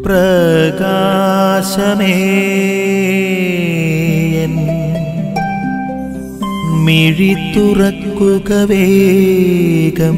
പ്രകാശമേ എൻ മിഴി തുറക്കുക വേഗം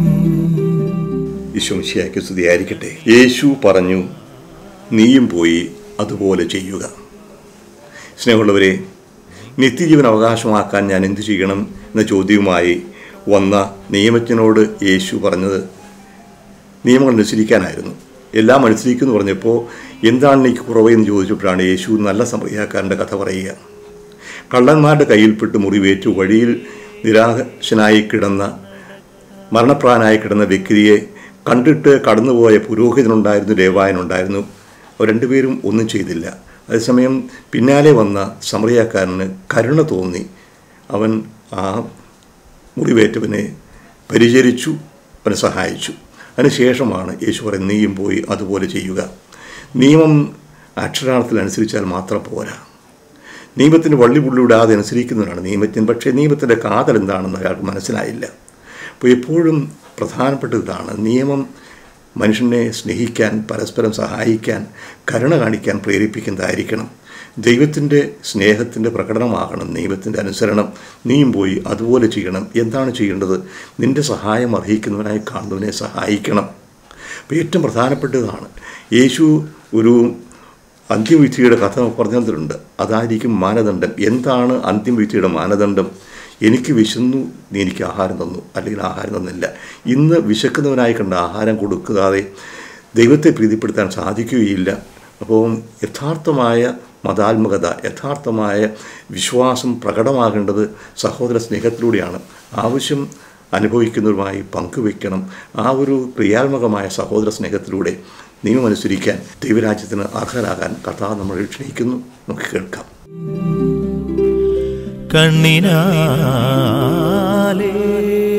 വിശ്വംശിയാക്കി സ്തുതിയായിരിക്കട്ടെ യേശു പറഞ്ഞു നീയും പോയി അതുപോലെ ചെയ്യുക സ്നേഹമുള്ളവരെ നിത്യജീവൻ അവകാശമാക്കാൻ ഞാൻ എന്തു ചെയ്യണം എന്ന ചോദ്യവുമായി വന്ന നിയമത്തിനോട് യേശു പറഞ്ഞത് നിയമങ്ങൾ അനുസരിക്കാനായിരുന്നു എല്ലാം അനുസരിക്കുമെന്ന് പറഞ്ഞപ്പോൾ എന്താണ് എനിക്ക് കുറവെന്ന് ചോദിച്ചപ്പോഴാണ് യേശു നല്ല സമറിയാക്കാരൻ്റെ കഥ പറയുക കള്ളന്മാരുടെ കയ്യിൽപ്പെട്ട് മുറിവേറ്റു വഴിയിൽ നിരാശനായി കിടന്ന മരണപ്രായനായി കിടന്ന വ്യക്തിയെ കണ്ടിട്ട് കടന്നുപോയ പുരോഹിതനുണ്ടായിരുന്നു ലേവായനുണ്ടായിരുന്നു അവർ രണ്ടുപേരും ഒന്നും ചെയ്തില്ല അതേസമയം പിന്നാലെ വന്ന സമറിയാക്കാരന് കരുണ തോന്നി അവൻ ആ മുറിവേറ്റവനെ പരിചരിച്ചു അവനെ സഹായിച്ചു അതിനുശേഷമാണ് യേശു പറയും നീയും പോയി അതുപോലെ ചെയ്യുക നിയമം അക്ഷരാർത്ഥത്തിൽ അനുസരിച്ചാൽ മാത്രം പോരാ നിയമത്തിന് വള്ളി പുള്ളിവിടാതെ അനുസരിക്കുന്നവരാണ് നിയമത്തിന് പക്ഷേ നിയമത്തിൻ്റെ കാതൽ എന്താണെന്ന് അയാൾക്ക് മനസ്സിലായില്ല അപ്പോൾ എപ്പോഴും പ്രധാനപ്പെട്ട ഇതാണ് നിയമം മനുഷ്യനെ സ്നേഹിക്കാൻ പരസ്പരം സഹായിക്കാൻ കരുണ കാണിക്കാൻ പ്രേരിപ്പിക്കുന്നതായിരിക്കണം ദൈവത്തിൻ്റെ സ്നേഹത്തിൻ്റെ പ്രകടനമാകണം ദൈവത്തിൻ്റെ അനുസരണം നീയും പോയി അതുപോലെ ചെയ്യണം എന്താണ് ചെയ്യേണ്ടത് നിൻ്റെ സഹായം അർഹിക്കുന്നവനായി കാണുന്നവനെ സഹായിക്കണം അപ്പോൾ ഏറ്റവും പ്രധാനപ്പെട്ടതാണ് യേശു ഒരു അന്ത്യവിധിയുടെ കഥ പറഞ്ഞിട്ടുണ്ട് അതായിരിക്കും മാനദണ്ഡം എന്താണ് അന്ത്യവിധിയുടെ മാനദണ്ഡം എനിക്ക് വിശന്നു നീ എനിക്ക് ആഹാരം തന്നു അല്ലെങ്കിൽ ആഹാരം തന്നില്ല ഇന്ന് വിശക്കുന്നവനായി കണ്ട ആഹാരം കൊടുക്കാതെ ദൈവത്തെ പ്രീതിപ്പെടുത്താൻ സാധിക്കുകയില്ല അപ്പോൾ യഥാർത്ഥമായ മതാത്മകത യഥാർത്ഥമായ വിശ്വാസം പ്രകടമാകേണ്ടത് സഹോദര സ്നേഹത്തിലൂടെയാണ് ആവശ്യം അനുഭവിക്കുന്നവരുമായി പങ്കുവെക്കണം ആ ഒരു ക്രിയാത്മകമായ സഹോദര സ്നേഹത്തിലൂടെ നിയമമനുസരിക്കാൻ ദൈവരാജ്യത്തിന് അർഹരാകാൻ കർത്താവ് നമ്മളെ ക്ഷണിക്കുന്നു നമുക്ക് കേൾക്കാം കണ്ണിനാലേ